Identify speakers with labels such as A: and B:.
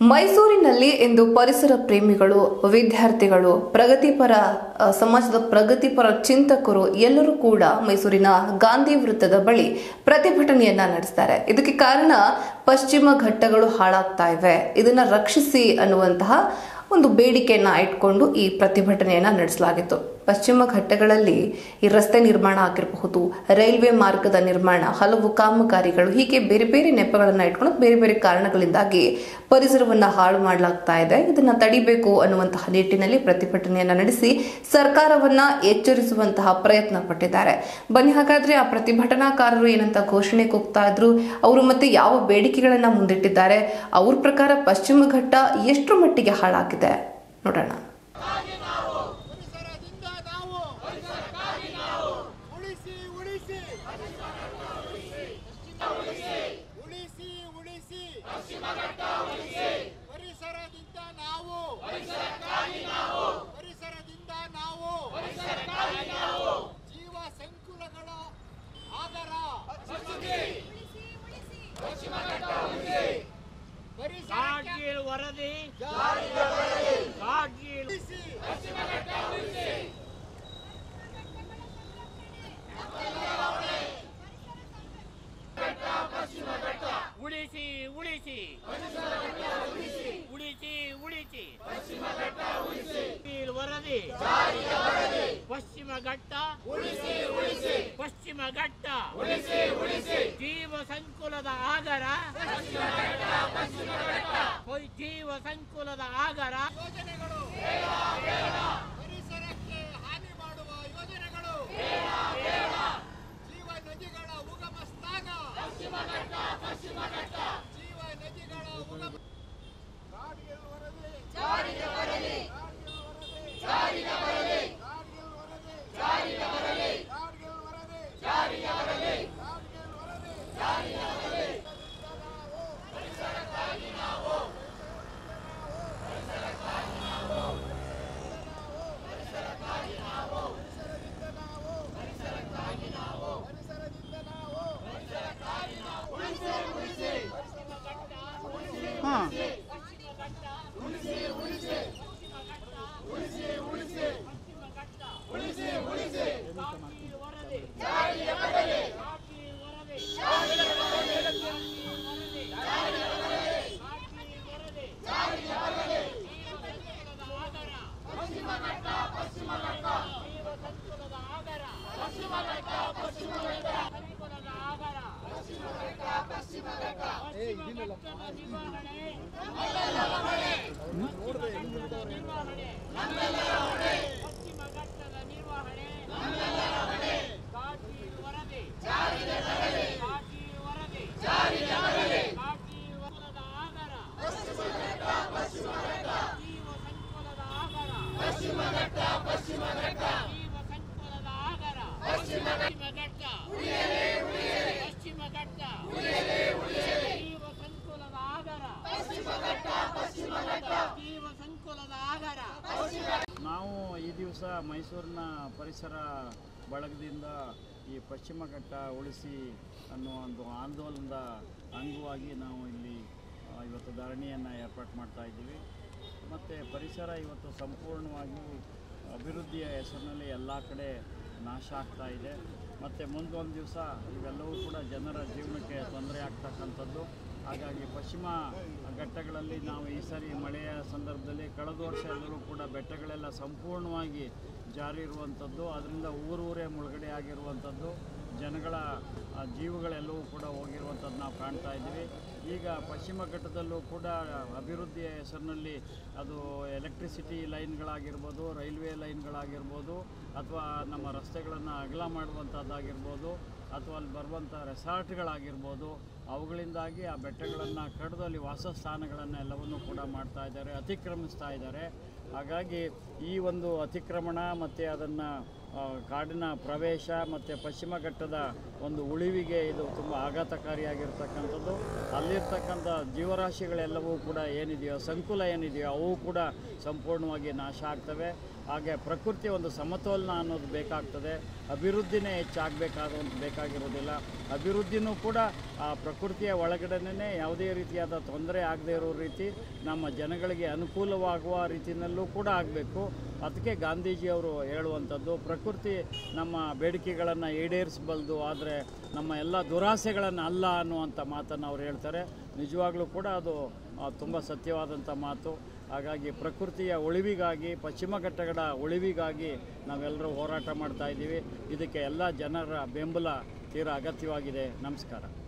A: ಮೈಸೂರಿನಲ್ಲಿ ಇಂದು ಪರಿಸರ ಪ್ರೇಮಿಗಳು ವಿದ್ಯಾರ್ಥಿಗಳು ಪ್ರಗತಿಪರ ಅ, ಸಮಾಜದ ಪ್ರಗತಿಪರ ಚಿಂತಕರು ಎಲ್ಲರೂ ಕೂಡ ಮೈಸೂರಿನ ಗಾಂಧಿ ವೃತ್ತದ ಬಳಿ ಪ್ರತಿಭಟನೆಯನ್ನ ನಡೆಸ್ತಾರೆ ಇದಕ್ಕೆ ಕಾರಣ ಪಶ್ಚಿಮ ಘಟ್ಟಗಳು ಹಾಳಾಗ್ತಾ ಇವೆ ಇದನ್ನ ರಕ್ಷಿಸಿ ಅನ್ನುವಂತಹ ಒಂದು ಬೇಡಿಕೆಯನ್ನ ಇಟ್ಕೊಂಡು ಈ ಪ್ರತಿಭಟನೆಯನ್ನ ನಡೆಸಲಾಗಿತ್ತು ಪಶ್ಚಿಮ ಘಟ್ಟಗಳಲ್ಲಿ ಈ ರಸ್ತೆ ನಿರ್ಮಾಣ ಆಗಿರಬಹುದು ರೈಲ್ವೆ ಮಾರ್ಗದ ನಿರ್ಮಾಣ ಹಲವು ಕಾಮಗಾರಿಗಳು ಹೀಗೆ ಬೇರೆ ಬೇರೆ ನೆಪಗಳನ್ನ ಇಟ್ಕೊಂಡು ಬೇರೆ ಬೇರೆ ಕಾರಣಗಳಿಂದಾಗಿ ಪರಿಸರವನ್ನ ಹಾಳು ಮಾಡಲಾಗ್ತಾ ಇದೆ ಇದನ್ನ ತಡಿಬೇಕು ಅನ್ನುವಂತಹ ನಿಟ್ಟಿನಲ್ಲಿ ಪ್ರತಿಭಟನೆಯನ್ನ ನಡೆಸಿ ಸರ್ಕಾರವನ್ನ ಎಚ್ಚರಿಸುವಂತಹ ಪ್ರಯತ್ನ ಪಟ್ಟಿದ್ದಾರೆ ಬನ್ನಿ ಹಾಗಾದ್ರೆ ಆ ಪ್ರತಿಭಟನಾಕಾರರು ಏನಂತ ಘೋಷಣೆ ಕೂಗ್ತಾ ಇದ್ರು ಅವರು ಮತ್ತೆ ಯಾವ ಬೇಡಿಕೆಗಳನ್ನ ಮುಂದಿಟ್ಟಿದ್ದಾರೆ ಅವ್ರ ಪ್ರಕಾರ ಪಶ್ಚಿಮ ಘಟ್ಟ ಎಷ್ಟು ಮಟ್ಟಿಗೆ ಹಾಳಾಗಿದೆ ನೋಡೋಣ
B: ಪರಿಸರದಿಂದ ನಾವು ಉಳಿಸಿ ಉಳಿಸಿ ಉಳಿಸಿ ಉಳಿಸಿ ಪರಿಸರದಿಂದ ನಾವು ಪರಿಸರದಿಂದ ನಾವು ಜೀವ ಸಂಕುಲಗಳ ಆಧಾರ ಪರಿಸರ
C: ಕಾಡ್ಗೀಳ್ ವರದಿ ಕಾಡ್ಗೀಳ್
B: ಉಳಿಸಿ
C: ಉಳಿಸಿ ಉಳಿಸಿ ಉಳಿಸಿ ಉಳಿಸಿ ಕಾಡ್ಗೀಳ್ ವರದಿ ಪಶ್ಚಿಮ ಘಟ್ಟ ಪಶ್ಚಿಮ ಘಟ್ಟ ಜೀವ ಸಂಕುಲದ ಆಗರ ಹೊಯ್ ಜೀವ ಸಂಕುಲದ ಆಗರ
B: ಯೋಜನೆಗಳು ಪರಿಸರಕ್ಕೆ ಹಾನಿ ಮಾಡುವ ಯೋಜನೆಗಳು ಜೀವ ನದಿಗಳ ಉಗಮ ಸ್ಥಾನ ಜೀವ ನದಿಗಳ ಉಗಮ ಕಾಡ್ಗಿಲ್ ವರದಿ ಕಾಡ್ಗಿಲ್ ವರದಿ ಕಾಡ್ಗಿಲ್ ವರದಿ ಕಾಡ್ಗಿಲ್ ವರದಿ ಪರಿಸರದಿಂದ ನಾವು
C: ಕಾಡ್ಗೀಳ್ ವರದಿ ಕಾಡ್ಗೀಳ್ ವರದಿ ಕಾಡ್ಗೀಳ್ ವರದಿ ಜೀವ ಸಂಕುಲದ ಆಗರ ಜೀವ ಸಂಕುಲದ ಆಗರ ಸಂಕುಲದ ಆಗರ ಪಶ್ಚಿಮ ಘಟ್ಟದ ನಿರ್ವಹಣೆ ಘಟ್ಟದ ನಿರ್ವಹಣೆ ಪಶ್ಚಿಮ ಘಟ್ಟದ ನಿರ್ವಹಣೆ ಕಾಡ್ಗೀಳ್ ವರದಿ ಕಾಡ್ಗೀಳ್ ವರದಿ ಕಾಡ್ಗೀಳ್ ವಲದ ಆಗರ ಜೀವ ಸಂಕುಲದ ಆಗರ ಜೀವ ಸಂಕುಲದ ಆಗರ ಪಶ್ಚಿಮ ಘಟ್ಟ ಪಶ್ಚಿಮ ಘಟ್ಟ ಜೀವ ಸಂಕುಲದ ಆಗರ ಜೀವ ಸಂಕುಲದ ಆಗರ
D: ನಾವು ಈ ದಿವಸ ಮೈಸೂರಿನ ಪರಿಸರ ಬಳಗದಿಂದ ಈ ಪಶ್ಚಿಮ ಘಟ್ಟ ಉಳಿಸಿ ಅನ್ನೋ ಒಂದು ಆಂದೋಲನದ ಅಂಗವಾಗಿ ನಾವು ಇಲ್ಲಿ ಆ, ಇವತ್ತು ಧರಣಿಯನ್ನು ಏರ್ಪಾಡು ಮಾಡ್ತಾ ಇದ್ದೀವಿ ಮತ್ತು ಪರಿಸರ ಇವತ್ತು ಸಂಪೂರ್ಣವಾಗಿ ಅಭಿವೃದ್ಧಿಯ ಹೆಸರಿನಲ್ಲಿ ಎಲ್ಲ ಕಡೆ ನಾಶ ಆಗ್ತಾ ಇದೆ ಮತ್ತು ಮುಂದೊಂದು ದಿವಸ ಇವೆಲ್ಲವೂ ಕೂಡ ಜನರ ಜೀವನಕ್ಕೆ ತೊಂದರೆ ಆಗ್ತಕ್ಕಂಥದ್ದು ಹಾಗಾಗಿ ಪಶ್ಚಿಮ ಘಟ್ಟಗಳಲ್ಲಿ ನಾವು ಈ ಸರಿ ಮಳೆಯ ಸಂದರ್ಭದಲ್ಲಿ ಕಳೆದ ವರ್ಷ ಎಲ್ಲರೂ ಕೂಡ ಬೆಟ್ಟಗಳೆಲ್ಲ ಸಂಪೂರ್ಣವಾಗಿ ಜಾರಿ ಇರುವಂಥದ್ದು ಅದರಿಂದ ಊರೂರೇ ಮುಳುಗಡೆ ಆಗಿರುವಂಥದ್ದು ಜನಗಳ ಆ, ಜೀವಗಳೆಲ್ಲವೂ ಕೂಡ ಹೋಗಿರುವಂಥದ್ದು ನಾವು ಕಾಣ್ತಾ ಇದ್ದೀವಿ ಈಗ ಪಶ್ಚಿಮ ಘಟ್ಟದಲ್ಲೂ ಕೂಡ ಅಭಿವೃದ್ಧಿಯ ಹೆಸರಿನಲ್ಲಿ ಅದು ಎಲೆಕ್ಟ್ರಿಸಿಟಿ ಲೈನ್ಗಳಾಗಿರ್ಬೋದು ರೈಲ್ವೆ ಲೈನ್ಗಳಾಗಿರ್ಬೋದು ಅಥವಾ ನಮ್ಮ ರಸ್ತೆಗಳನ್ನು ಅಗಲ ಮಾಡುವಂಥದ್ದಾಗಿರ್ಬೋದು ಅಥವಾ ಅಲ್ಲಿ ಬರುವಂಥ ರೆಸಾರ್ಟ್ಗಳಾಗಿರ್ಬೋದು ಅವುಗಳಿಂದಾಗಿ ಆ ಬೆಟ್ಟಗಳನ್ನು ಕಡಿದು ಅಲ್ಲಿ ವಾಸಸ್ಥಾನಗಳನ್ನು ಎಲ್ಲವನ್ನೂ ಕೂಡ ಮಾಡ್ತಾ ಇದ್ದಾರೆ ಅತಿಕ್ರಮಿಸ್ತಾ ಇದ್ದಾರೆ ಹಾಗಾಗಿ ಈ ಒಂದು ಅತಿಕ್ರಮಣ ಮತ್ತು ಅದನ್ನು ಆ, ಕಾಡಿನ ಪ್ರವೇಶ ಮತ್ತು ಪಶ್ಚಿಮ ಘಟ್ಟದ ಒಂದು ಉಳಿವಿಗೆ ಇದು ತುಂಬ ಆಘಾತಕಾರಿಯಾಗಿರ್ತಕ್ಕಂಥದ್ದು ಅಲ್ಲಿರ್ತಕ್ಕಂಥ ಜೀವರಾಶಿಗಳೆಲ್ಲವೂ ಕೂಡ ಏನಿದೆಯೋ ಸಂಕುಲ ಏನಿದೆಯೋ ಅವು ಕೂಡ ಸಂಪೂರ್ಣವಾಗಿ ನಾಶ ಆಗ್ತವೆ ಹಾಗೆ ಪ್ರಕೃತಿಯ ಒಂದು ಸಮತೋಲನ ಅನ್ನೋದು ಬೇಕಾಗ್ತದೆ ಅಭಿವೃದ್ಧಿನೇ ಹೆಚ್ಚಾಗಬೇಕಾದ ಬೇಕಾಗಿರೋದಿಲ್ಲ ಅಭಿವೃದ್ಧಿನೂ ಕೂಡ ಆ ಪ್ರಕೃತಿಯ ಒಳಗಡೆನೇ ಯಾವುದೇ ರೀತಿಯಾದ ತೊಂದರೆ ಆಗದೇ ಇರೋ ರೀತಿ ನಮ್ಮ ಜನಗಳಿಗೆ ಅನುಕೂಲವಾಗುವ ರೀತಿಯಲ್ಲೂ ಕೂಡ ಆಗಬೇಕು ಅದಕ್ಕೆ ಗಾಂಧೀಜಿಯವರು ಹೇಳುವಂಥದ್ದು ಪ್ರಕೃತಿ ನಮ್ಮ ಬೇಡಿಕೆಗಳನ್ನು ಈಡೇರಿಸಬಲ್ದು ಆದರೆ ನಮ್ಮ ಎಲ್ಲ ದುರಾಸೆಗಳನ್ನು ಅಲ್ಲ ಅನ್ನುವಂಥ ಮಾತನ್ನು ಅವ್ರು ಹೇಳ್ತಾರೆ ನಿಜವಾಗ್ಲೂ ಕೂಡ ಅದು ತುಂಬ ಸತ್ಯವಾದಂಥ ಮಾತು ಹಾಗಾಗಿ ಪ್ರಕೃತಿಯ ಉಳಿವಿಗಾಗಿ ಪಶ್ಚಿಮ ಘಟ್ಟಗಳ ಉಳಿವಿಗಾಗಿ ನಾವೆಲ್ಲರೂ ಹೋರಾಟ ಮಾಡ್ತಾ ಇದ್ದೀವಿ ಇದಕ್ಕೆ ಎಲ್ಲ ಜನರ ಬೆಂಬಲ ತೀರಾ ಅಗತ್ಯವಾಗಿದೆ ನಮಸ್ಕಾರ